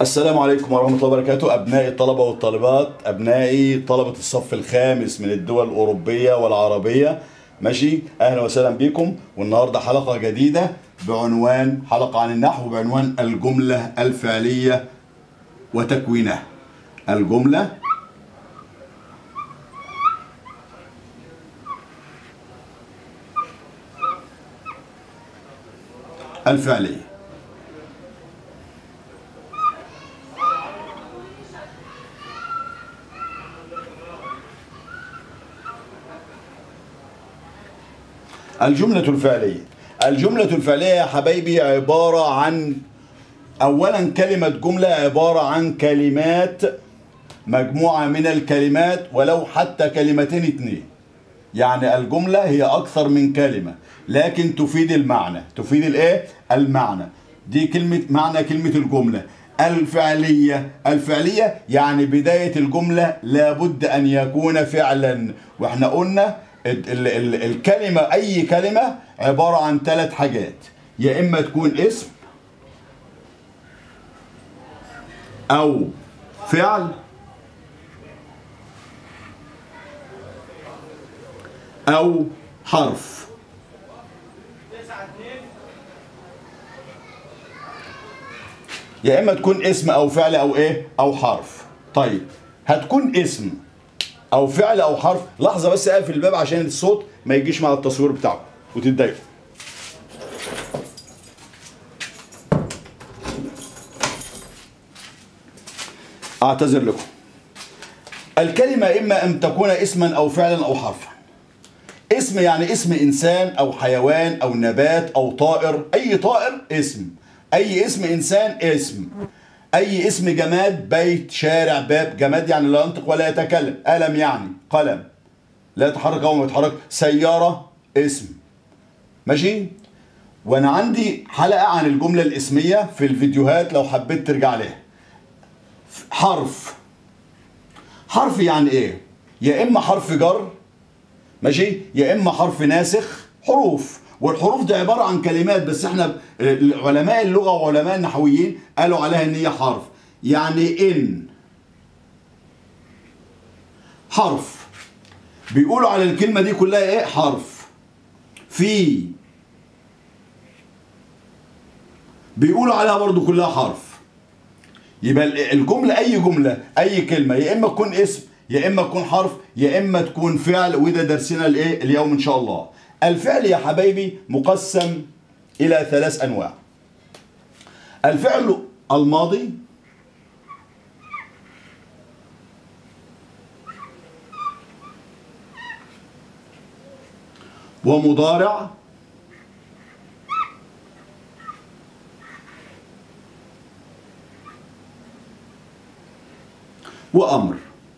السلام عليكم ورحمة الله وبركاته أبنائي الطلبة والطالبات أبنائي طلبة الصف الخامس من الدول الأوروبية والعربية ماشي أهلا وسهلا بكم والنهاردة حلقة جديدة بعنوان حلقة عن النحو بعنوان الجملة الفعلية وتكوينها الجملة الفعلية الجملة الفعلية الجملة الفعلية يا حبايبي عبارة عن أولا كلمة جملة عبارة عن كلمات مجموعة من الكلمات ولو حتى كلمتين اتنين يعني الجملة هي أكثر من كلمة لكن تفيد المعنى تفيد الإيه؟ المعنى دي كلمة معنى كلمة الجملة الفعلية الفعلية يعني بداية الجملة لابد أن يكون فعلا واحنا قلنا ال- ال- ال- الكلمة أي كلمة عبارة عن ثلاث حاجات يا إما تكون اسم أو فعل أو حرف يا إما تكون اسم أو فعل أو إيه أو حرف طيب هتكون اسم او فعل او حرف لحظه بس اقفل الباب عشان الصوت ما يجيش مع التصوير بتاعكم وتتضايقوا اعتذر لكم الكلمه اما ان تكون اسما او فعلا او حرفا اسم يعني اسم انسان او حيوان او نبات او طائر اي طائر اسم اي اسم انسان اسم اي اسم جماد بيت شارع باب جماد يعني لا ينطق ولا يتكلم قلم يعني قلم لا يتحرك او ما يتحرك سياره اسم ماشي وانا عندي حلقه عن الجمله الاسميه في الفيديوهات لو حبيت ترجع لها حرف حرف يعني ايه يا اما حرف جر ماشي يا اما حرف ناسخ حروف والحروف دي عباره عن كلمات بس احنا علماء اللغه وعلماء النحويين قالوا عليها ان هي حرف يعني ان حرف بيقولوا على الكلمه دي كلها ايه حرف في بيقولوا عليها برضو كلها حرف يبقى الجمله اي جمله اي كلمه يا اما تكون اسم يا اما تكون حرف يا اما تكون فعل وده درسنا الايه اليوم ان شاء الله الفعل يا حبايبي مقسم إلى ثلاث أنواع الفعل الماضي ومضارع وأمر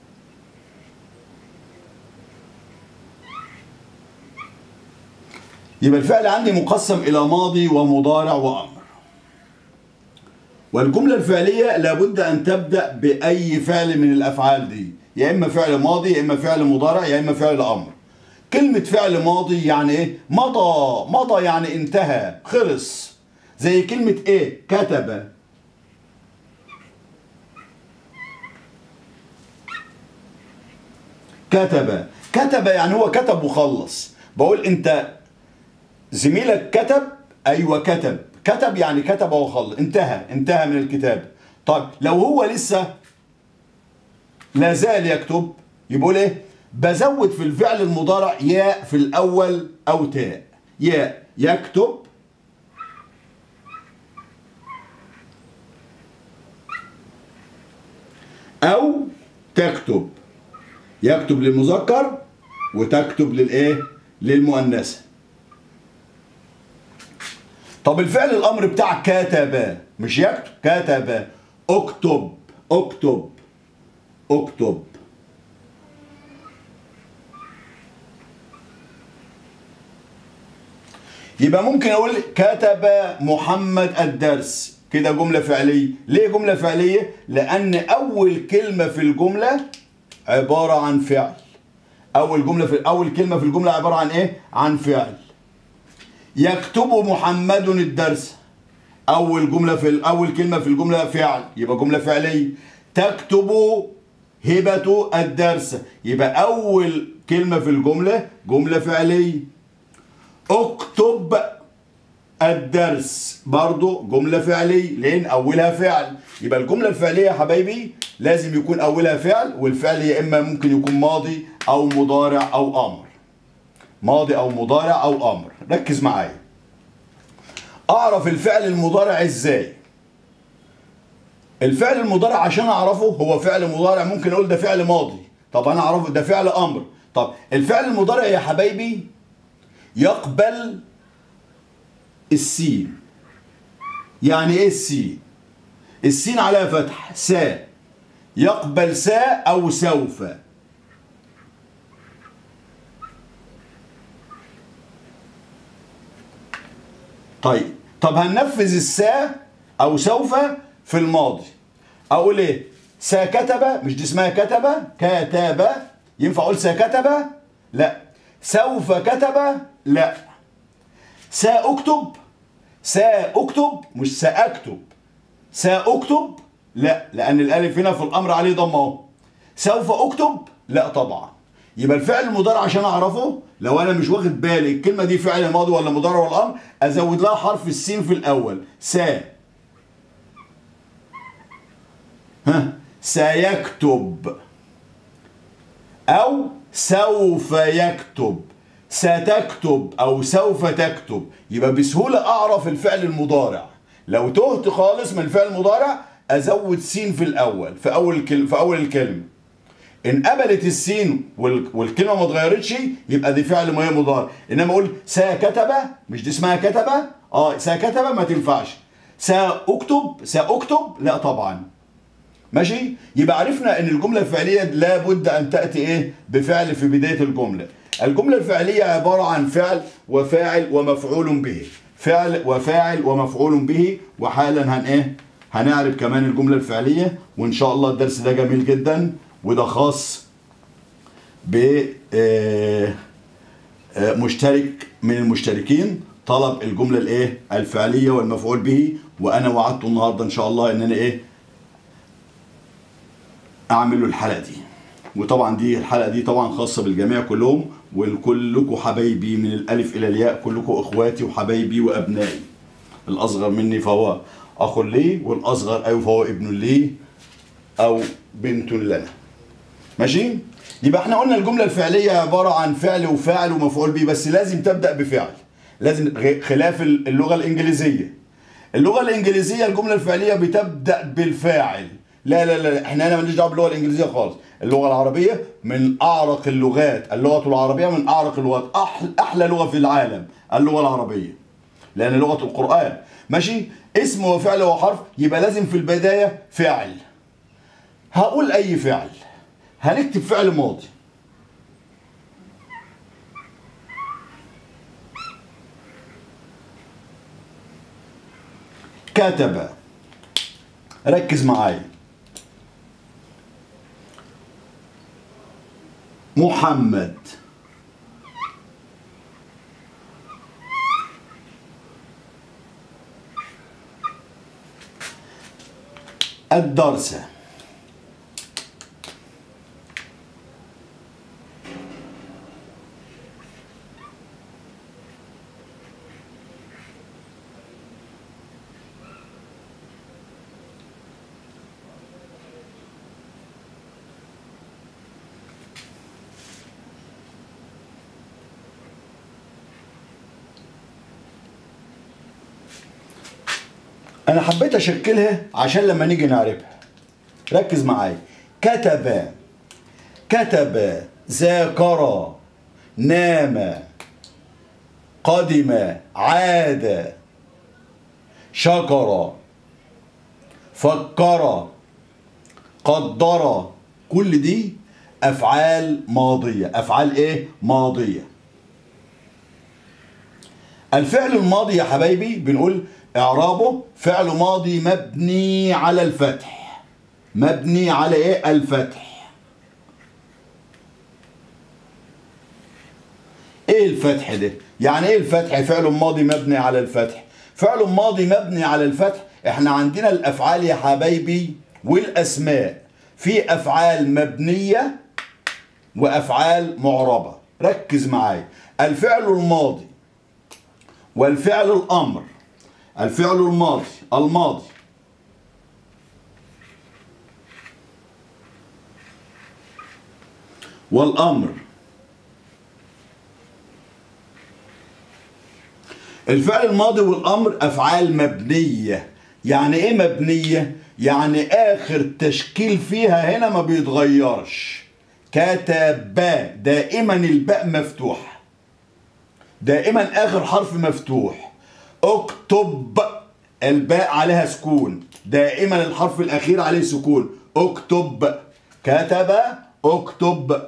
يبقى الفعل عندي مقسم إلى ماضي ومضارع وأمر والجملة الفعلية لابد أن تبدأ بأي فعل من الأفعال دي يا إما فعل ماضي يا إما فعل مضارع يا إما فعل أمر كلمة فعل ماضي يعني إيه؟ مضى مضى يعني انتهى خلص زي كلمة إيه؟ كتب كتب كتب يعني هو كتب وخلص بقول أنت زميلك كتب ايوه كتب كتب يعني كتب وخلص انتهى انتهى من الكتاب طيب لو هو لسه لا زال يكتب يقول ايه بزود في الفعل المضارع ياء في الاول او تاء ياء يكتب او تكتب يكتب للمذكر وتكتب للايه للمؤنثه طب الفعل الامر بتاع كتب مش يكتب كتب اكتب اكتب اكتب يبقى ممكن اقول كتب محمد الدرس كده جمله فعليه ليه جمله فعليه لان اول كلمه في الجمله عباره عن فعل اول جمله في اول كلمه في الجمله عباره عن ايه عن فعل يكتب محمد الدرس اول جمله في اول كلمه في الجمله فعل يبقى جمله فعليه تكتب هبه الدرس يبقى اول كلمه في الجمله جمله فعليه اكتب الدرس برضو جملة فعلية لأن أولها فعل يبقى الجملة الفعلية يا حبايبي لازم يكون أولها فعل والفعل يا إما ممكن يكون ماضي أو مضارع أو أمر ماضي أو مضارع أو أمر ركز معايا أعرف الفعل المضارع إزاي الفعل المضارع عشان أعرفه هو فعل مضارع ممكن أقول ده فعل ماضي طب أنا أعرفه ده فعل أمر طب الفعل المضارع يا حبايبي يقبل السين يعني ايه السين السين عليها فتح سا يقبل سا او سوف طيب طب هننفذ السا او سوف في الماضي اقول ايه سا كتب مش دي اسمها كتب كتب ينفع اقول سا كتب لا سوف كتب لا سأكتب سأكتب مش سأكتب سأكتب لا لأن الألف هنا في الأمر عليه ضمة أهو سوف أكتب لا طبعا يبقى الفعل المضارع عشان أعرفه لو أنا مش واخد بالي الكلمة دي فعل ماضي ولا مضارع ولا أمر أزود لها حرف السين في الأول سا ها سيكتب أو سوف يكتب ستكتب او سوف تكتب يبقى بسهوله اعرف الفعل المضارع لو تهت خالص من الفعل المضارع ازود سين في الاول في اول كل في اول الكلمه ان قبلت السين والكلمه ما اتغيرتش يبقى دي فعل ما هي مضارع انما اقول سكتب مش دي اسمها كتبه اه سكتب ما تنفعش ساكتب ساكتب لا طبعا ماشي يبقى عرفنا ان الجمله الفعليه لابد ان تاتي ايه بفعل في بدايه الجمله الجملة الفعلية عبارة عن فعل وفاعل ومفعول به فعل وفاعل ومفعول به وحالا هن ايه هنعرف كمان الجملة الفعلية وان شاء الله الدرس ده جميل جدا وده خاص ب مشترك من المشتركين طلب الجملة الايه الفعلية والمفعول به وانا وعدت النهاردة ان شاء الله ان انا ايه اعمل له الحلقة دي وطبعا دي الحلقه دي طبعا خاصه بالجميع كلهم وكلكم حبايبي من الالف الى الياء كلكم اخواتي وحبايبي وابنائي الاصغر مني فهو اخ لي والاصغر ايوه فهو ابن لي او بنت لنا ماشي يبقى احنا قلنا الجمله الفعليه عباره عن فعل وفاعل ومفعول به بس لازم تبدا بفعل لازم خلاف اللغه الانجليزيه اللغه الانجليزيه الجمله الفعليه بتبدا بالفاعل لا لا لا احنا هنا ماليش دعوه باللغه الانجليزيه خالص اللغه العربيه من اعرق اللغات اللغه العربيه من اعرق اللغات احلى, أحلى لغه في العالم اللغه العربيه لان لغه القران ماشي اسم وفعل وحرف يبقى لازم في البدايه فعل هقول اي فعل هنكتب فعل ماضي كتب ركز معايا محمد الدرس انا حبيت اشكلها عشان لما نيجي نعرفها ركز معايا كتب كتب ذاكر نام قدم عاد شكر فكر قدر كل دي افعال ماضيه افعال ايه ماضيه الفعل الماضي يا حبايبي بنقول اعرابه فعل ماضي مبني على الفتح مبني على ايه الفتح ايه الفتح ده يعني ايه الفتح فعل ماضي مبني على الفتح فعل ماضي مبني على الفتح احنا عندنا الافعال يا حبايبي والاسماء في افعال مبنيه وافعال معربه ركز معايا الفعل الماضي والفعل الامر الفعل الماضي الماضي والامر الفعل الماضي والامر افعال مبنيه يعني ايه مبنيه يعني اخر تشكيل فيها هنا ما بيتغيرش كتب دائما الباء مفتوح دائما اخر حرف مفتوح اكتب الباء عليها سكون دائما الحرف الاخير عليه سكون اكتب كتب اكتب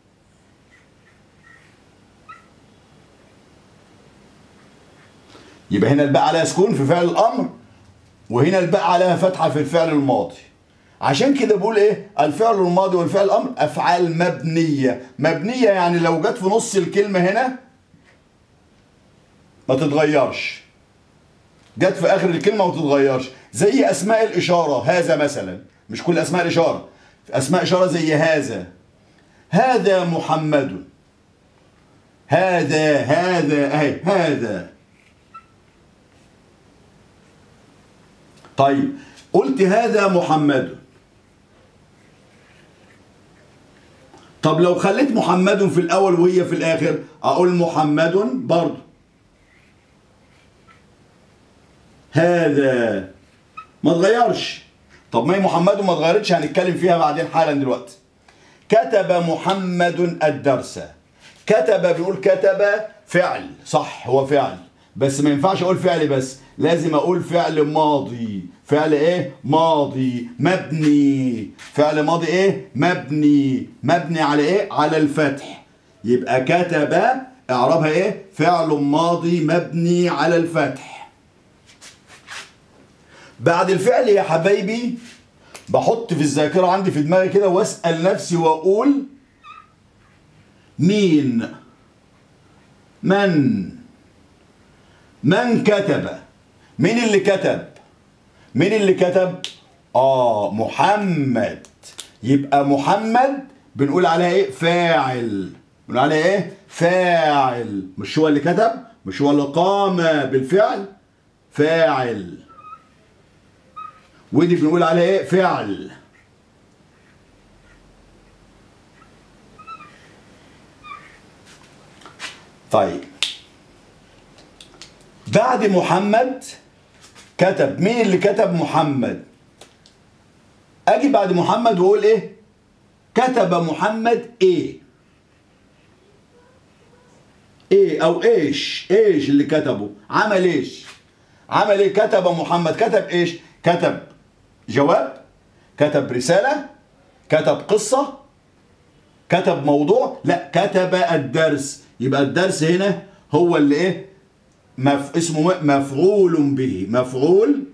يبقى هنا الباء عليها سكون في فعل الامر وهنا الباء عليها فتحه في الفعل الماضي عشان كده بقول ايه الفعل الماضي والفعل الامر افعال مبنيه مبنيه يعني لو جت في نص الكلمه هنا ما تتغيرش جت في اخر الكلمه وما تتغيرش زي اسماء الاشاره هذا مثلا مش كل اسماء الاشاره اسماء اشاره زي هذا هذا محمد هذا هذا اهي هذا طيب قلت هذا محمد طب لو خليت محمد في الاول وهي في الاخر اقول محمد برضه هذا ما اتغيرش طب ما هي محمد ما اتغيرتش هنتكلم فيها بعدين حالا دلوقتي كتب محمد الدرس كتب بيقول كتب فعل صح هو فعل بس ما ينفعش اقول فعل بس لازم اقول فعل ماضي فعل ايه ماضي مبني فعل ماضي ايه مبني مبني على ايه على الفتح يبقى كتب اعرابها ايه فعل ماضي مبني على الفتح بعد الفعل يا حبايبي بحط في الذاكره عندي في دماغي كده واسال نفسي واقول مين من من كتب مين اللي كتب مين اللي كتب اه محمد يبقى محمد بنقول عليها ايه فاعل بنقول عليها ايه فاعل مش هو اللي كتب مش هو اللي قام بالفعل فاعل ودي بنقول عليها ايه فعل طيب بعد محمد كتب مين اللي كتب محمد اجي بعد محمد واقول ايه كتب محمد ايه ايه او ايش ايش اللي كتبه عمل ايش عمل ايه كتب محمد كتب ايش كتب جواب كتب رسالة كتب قصة كتب موضوع لا كتب الدرس يبقى الدرس هنا هو اللي ايه مف... اسمه مفعول به مفعول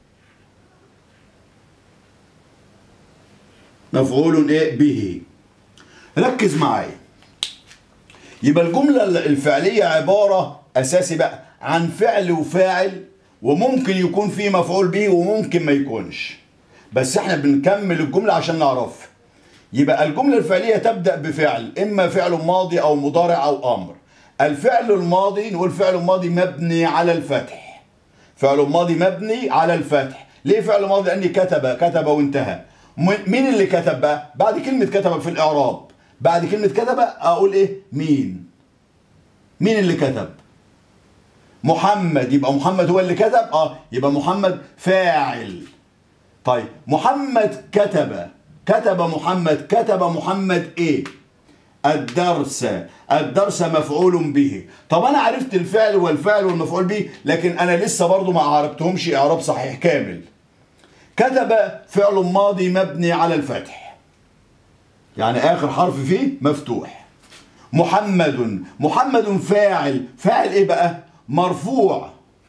مفعول ايه به ركز معايا يبقى الجملة الفعلية عبارة أساسي بقى عن فعل وفاعل وممكن يكون فيه مفعول به وممكن ما يكونش بس احنا بنكمل الجملة عشان نعرف يبقى الجملة الفعلية تبدأ بفعل إما فعل ماضي أو مضارع أو أمر الفعل الماضي نقول فعل ماضي مبني على الفتح فعل ماضي مبني على الفتح ليه فعل ماضي لأني كتب كتب وانتهى مين اللي كتب بقى بعد كلمة كتب في الإعراب بعد كلمة كتب أقول إيه مين مين اللي كتب محمد يبقى محمد هو اللي كتب اه يبقى محمد فاعل طيب محمد كتب كتب محمد كتب محمد ايه الدرس الدرس مفعول به طب انا عرفت الفعل والفعل والمفعول به لكن انا لسه برضو ما عرفتهمش اعراب صحيح كامل كتب فعل ماضي مبني على الفتح يعني اخر حرف فيه مفتوح محمد محمد فاعل فاعل ايه بقى مرفوع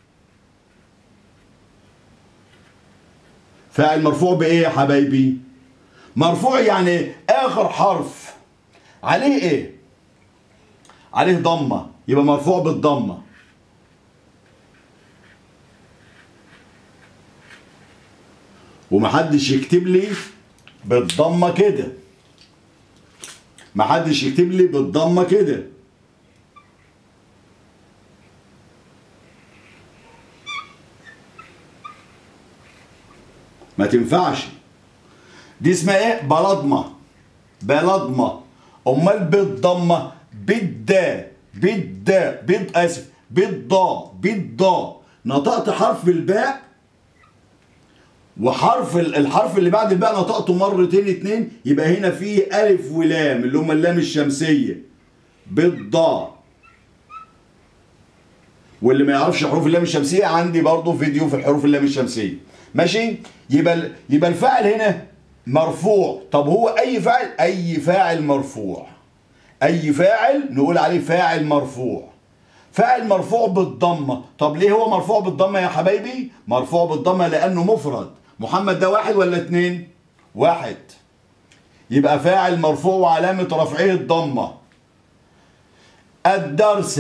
فاعل مرفوع بايه يا حبايبي مرفوع يعني اخر حرف عليه ايه عليه ضمه يبقى مرفوع بالضمه ومحدش يكتب لي بالضمه كده محدش يكتب لي بالضمه كده ما تنفعش دي اسمها ايه بلضمه بلضمه امال بالضمه بالدا بالدا بيض اسف بالضاء بالضاء نطقت حرف الباء وحرف ال- الحرف اللي بعد الباء نطقته مرتين اتنين يبقى هنا فيه الف ولام اللي هم اللام الشمسيه بالضاء واللي ما يعرفش حروف اللام الشمسيه عندي برضو فيديو في الحروف اللام الشمسيه ماشي يبقى ال- يبقى الفاعل هنا مرفوع طب هو اي فاعل اي فاعل مرفوع اي فاعل نقول عليه فاعل مرفوع فاعل مرفوع بالضمه طب ليه هو مرفوع بالضمه يا حبايبي مرفوع بالضمه لانه مفرد محمد ده واحد ولا اتنين واحد يبقى فاعل مرفوع وعلامه رفعه الضمه الدرس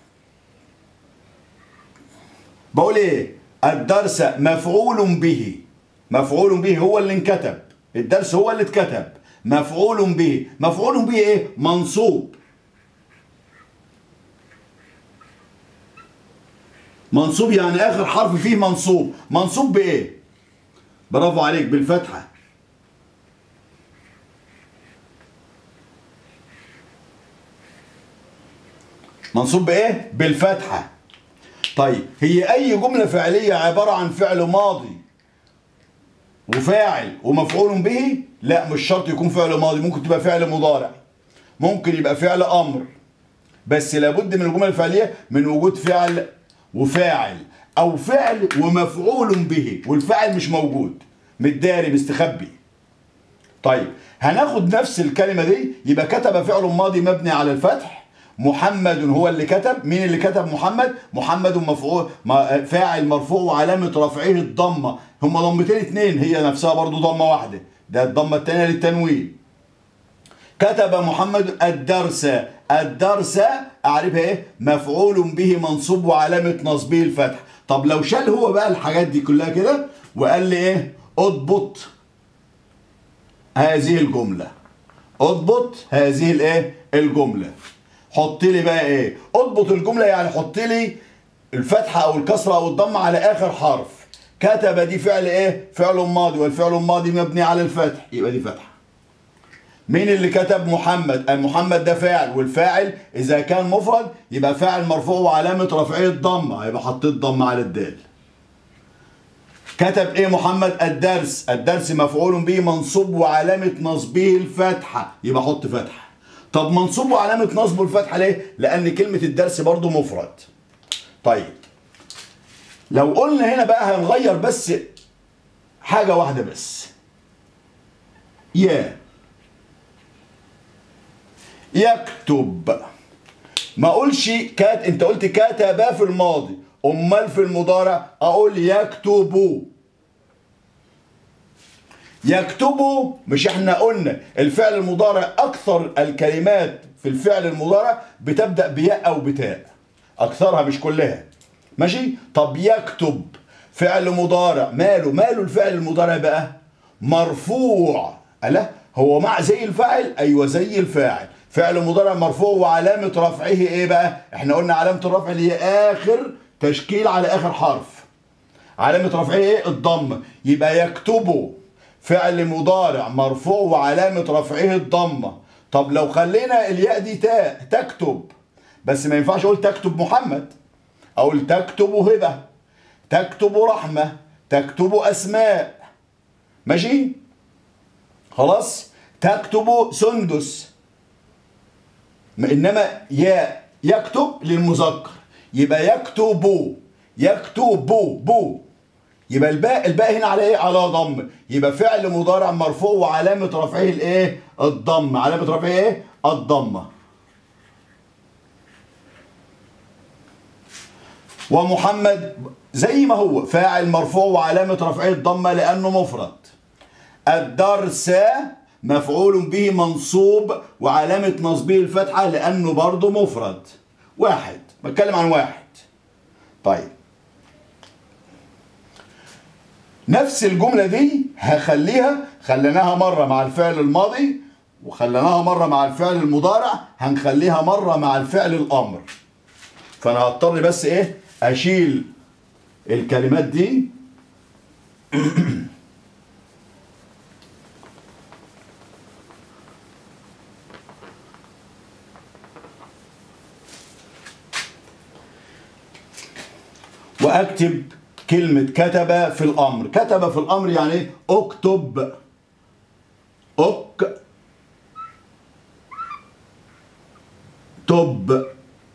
بقول ايه الدرس مفعول به مفعول به هو اللي انكتب الدرس هو اللي اتكتب مفعول به مفعول به ايه منصوب منصوب يعني اخر حرف فيه منصوب منصوب بايه برافو عليك بالفتحه منصوب بايه بالفتحه طيب هي اي جمله فعليه عباره عن فعل ماضي وفاعل ومفعول به لا مش شرط يكون فعل ماضي ممكن تبقى فعل مضارع ممكن يبقى فعل امر بس لابد من الجمل الفعليه من وجود فعل وفاعل او فعل ومفعول به والفاعل مش موجود متداري مستخبي طيب هناخد نفس الكلمه دي يبقى كتب فعل ماضي مبني على الفتح محمد هو اللي كتب مين اللي كتب محمد محمد مفعول ما- فاعل مرفوع وعلامه رفعه الضمه هما ضمتين اتنين هي نفسها برضو ضمه واحده ده الضمه الثانيه للتنوين كتب محمد الدرس الدرس اعرفها ايه مفعول به منصوب وعلامه نصبه الفتح طب لو شال هو بقى الحاجات دي كلها كده وقال لي ايه اضبط هذه الجمله اضبط هذه الايه الجمله حط لي بقى ايه اضبط الجمله يعني حط لي الفتحه او الكسره او الضمه على اخر حرف كتب دي فعل ايه فعل ماضي والفعل الماضي مبني على الفتح يبقى دي فتحه مين اللي كتب محمد محمد ده فاعل والفاعل اذا كان مفرد يبقى فاعل مرفوع وعلامه رفعه الضمه يبقى حطيت ضمه على الدال كتب ايه محمد الدرس الدرس مفعول به منصوب وعلامه نصبه الفتحه يبقى حط فتحه طب منصوب وعلامه نصبه الفتحه ليه لان كلمه الدرس برضو مفرد طيب لو قلنا هنا بقى هنغير بس حاجه واحده بس يا يكتب ما اقولش كات انت قلت كتب في الماضي امال في المضارع اقول يكتب يكتب مش احنا قلنا الفعل المضارع اكثر الكلمات في الفعل المضارع بتبدا بياء او بتاء اكثرها مش كلها ماشي طب يكتب فعل مضارع ماله ماله الفعل المضارع بقى مرفوع ألا هو مع زي الفاعل ايوه زي الفاعل فعل مضارع مرفوع وعلامه رفعه ايه بقى احنا قلنا علامه الرفع اللي هي اخر تشكيل على اخر حرف علامه رفعه ايه الضمه يبقى يكتبه فعل مضارع مرفوع وعلامه رفعه الضمه طب لو خلينا الياء دي تاء تكتب بس ما ينفعش اقول تكتب محمد اقول تكتب هبه تكتب رحمه تكتب اسماء ماشي خلاص تكتب سندس انما يا يكتب للمذكر يبقى يكتب يكتب بو يبقى الباء الباء هنا على ايه على ضم يبقى فعل مضارع مرفوع وعلامه رفعه الايه الضم علامه رفعه ايه الضمه ومحمد زي ما هو فاعل مرفوع وعلامه رفعه الضمه لانه مفرد الدرس مفعول به منصوب وعلامة نصبه الفتحة لأنه برضه مفرد واحد بتكلم عن واحد طيب نفس الجملة دي هخليها خليناها مرة مع الفعل الماضي وخليناها مرة مع الفعل المضارع هنخليها مرة مع الفعل الأمر فأنا هضطر بس إيه أشيل الكلمات دي واكتب كلمة كتب في الأمر كتب في الأمر يعني إيه؟ اكتب اك تب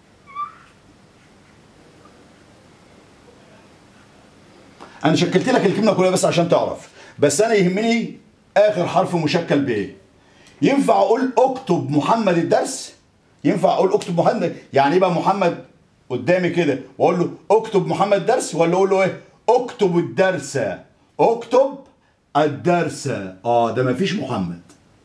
أنا شكلت لك الكلمة كلها بس عشان تعرف بس أنا يهمني آخر حرف مشكل بإيه ينفع أقول اكتب محمد الدرس ينفع أقول اكتب محمد يعني يبقى محمد قدامي كده واقول له اكتب محمد درس ولا اقول له ايه اكتب الدرس اكتب الدرس اه ده مفيش محمد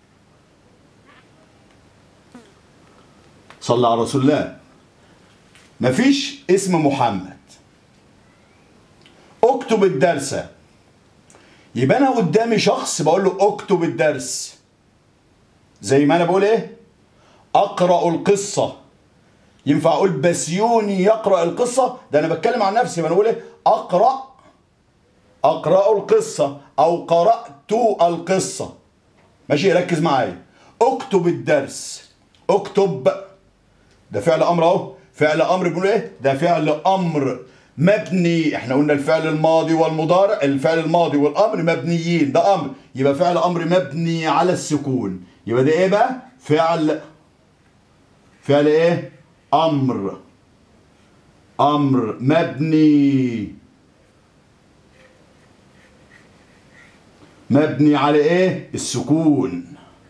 صلى على رسول الله مفيش اسم محمد اكتب الدرس يبقى انا قدامي شخص بقول له اكتب الدرس زي ما انا بقول ايه اقرا القصه ينفع اقول بسيوني يقرا القصه ده انا بتكلم عن نفسي ما انا بقول ايه اقرا اقرا القصه او قرات القصه ماشي ركز معايا اكتب الدرس اكتب ده فعل امر اهو فعل امر بيقول ايه ده فعل امر مبني احنا قلنا الفعل الماضي والمضارع الفعل الماضي والامر مبنيين ده امر يبقى فعل امر مبني على السكون يبقى ده ايه بقى فعل فعل ايه امر امر مبني مبني على ايه السكون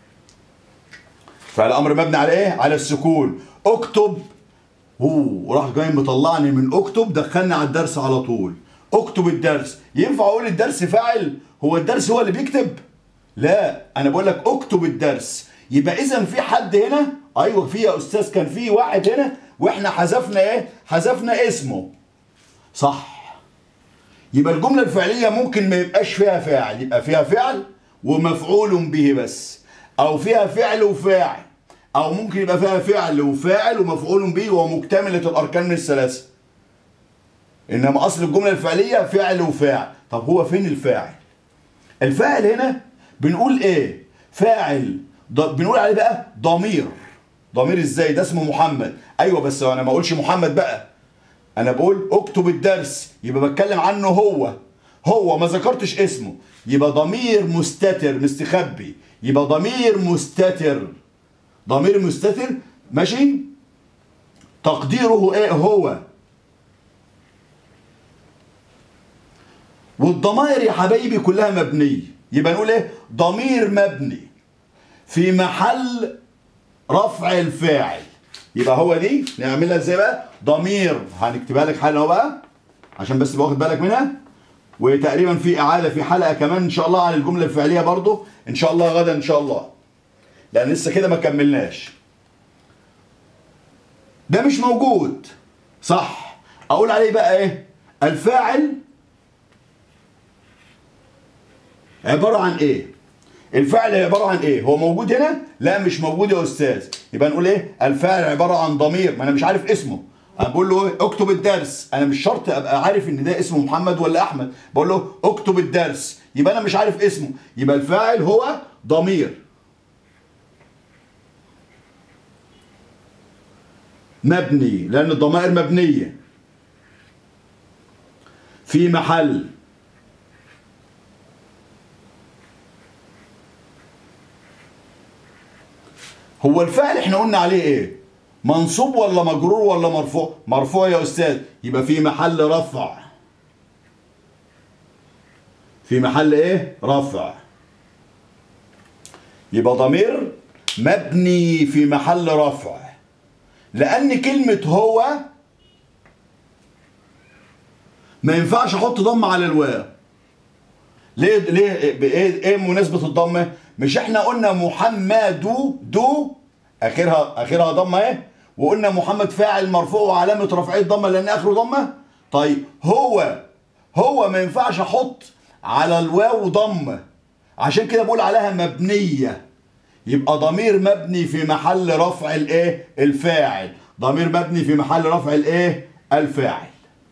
فعل امر مبني على ايه على السكون اكتب هو راح جاي مطلعني من اكتب دخلني على الدرس على طول اكتب الدرس ينفع اقول الدرس فاعل هو الدرس هو اللي بيكتب لا انا بقول لك اكتب الدرس يبقى اذا في حد هنا ايوه في يا استاذ كان في واحد هنا واحنا حذفنا ايه حذفنا اسمه صح يبقى الجمله الفعليه ممكن ما يبقاش فيها فاعل يبقى فيها فعل ومفعول به بس او فيها فعل وفاعل او ممكن يبقى فيها فعل وفاعل ومفعول به ومكتمله الاركان من الثلاثه انما اصل الجمله الفعليه فعل وفاعل طب هو فين الفاعل الفاعل هنا بنقول ايه فاعل بنقول عليه بقى ضمير ضمير ازاي ده اسمه محمد ايوه بس انا ما اقولش محمد بقى انا بقول اكتب الدرس يبقى بتكلم عنه هو هو ما ذكرتش اسمه يبقى ضمير مستتر مستخبي يبقى ضمير مستتر ضمير مستتر ماشي تقديره ايه هو والضمائر يا حبايبي كلها مبنيه يبقى نقول ايه ضمير مبني في محل رفع الفاعل يبقى هو دي نعملها ازاي بقى ضمير هنكتبها لك حالا اهو بقى عشان بس تبقى واخد بالك منها وتقريبا في اعاده في حلقه كمان ان شاء الله عن الجمله الفعليه برضو ان شاء الله غدا ان شاء الله لان لسه كده ما كملناش ده مش موجود صح اقول عليه بقى ايه الفاعل عباره عن ايه الفعل عباره عن ايه هو موجود هنا لا مش موجود يا استاذ يبقى نقول ايه الفعل عباره عن ضمير ما انا مش عارف اسمه انا بقول له ايه اكتب الدرس انا مش شرط ابقى عارف ان ده اسمه محمد ولا احمد بقول له اكتب الدرس يبقى انا مش عارف اسمه يبقى الفاعل هو ضمير مبني لان الضمائر مبنيه في محل هو الفعل احنا قلنا عليه ايه منصوب ولا مجرور ولا مرفوع مرفوع يا استاذ يبقى في محل رفع في محل ايه رفع يبقى ضمير مبني في محل رفع لان كلمة هو ما ينفعش احط ضمة على الواو ليه ليه ايه ايه مناسبة الضمة مش احنا قلنا محمد دو اخرها اخرها ضمه ايه وقلنا محمد فاعل مرفوع وعلامه رفعه ضمه لان اخره ضمه طيب هو هو ما ينفعش احط على الواو ضمه عشان كده بقول عليها مبنيه يبقى ضمير مبني في محل رفع الايه الفاعل ضمير مبني في محل رفع الايه الفاعل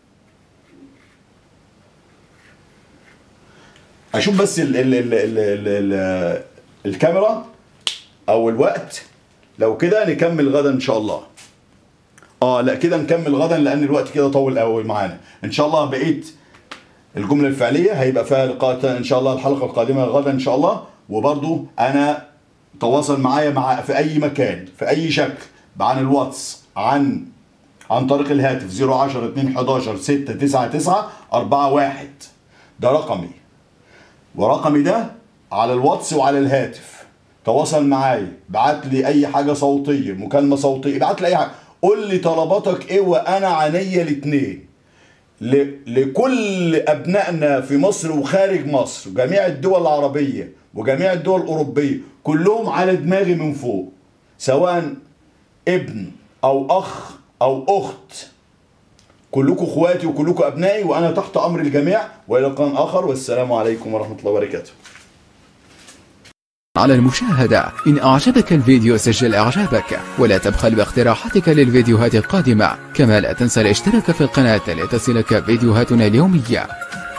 اشوف بس ال ال ال ال ال ال الكاميرا او الوقت لو كده نكمل غدا ان شاء الله اه لا كده نكمل غدا لان الوقت كده طول قوي معانا ان شاء الله بقيت الجمله الفعليه هيبقى فيها لقاء ان شاء الله الحلقه القادمه غدا ان شاء الله وبرضو انا تواصل معايا مع في اي مكان في اي شكل عن الواتس عن عن طريق الهاتف 010 2 11 6 9 9 4 1 ده رقمي ورقمي ده على الواتس وعلى الهاتف تواصل معايا بعت لي اي حاجه صوتيه مكالمه صوتيه ابعت لي اي حاجه قول لي طلباتك ايه وانا عينيا الاثنين لكل ابنائنا في مصر وخارج مصر جميع الدول العربيه وجميع الدول الاوروبيه كلهم على دماغي من فوق سواء ابن او اخ او اخت كلكم اخواتي وكلكم ابنائي وانا تحت امر الجميع والى لقاء اخر والسلام عليكم ورحمه الله وبركاته على المشاهدة إن أعجبك الفيديو سجل إعجابك ولا تبخل باقتراحاتك للفيديوهات القادمة كما لا تنسى الاشتراك في القناة لتصلك فيديوهاتنا اليومية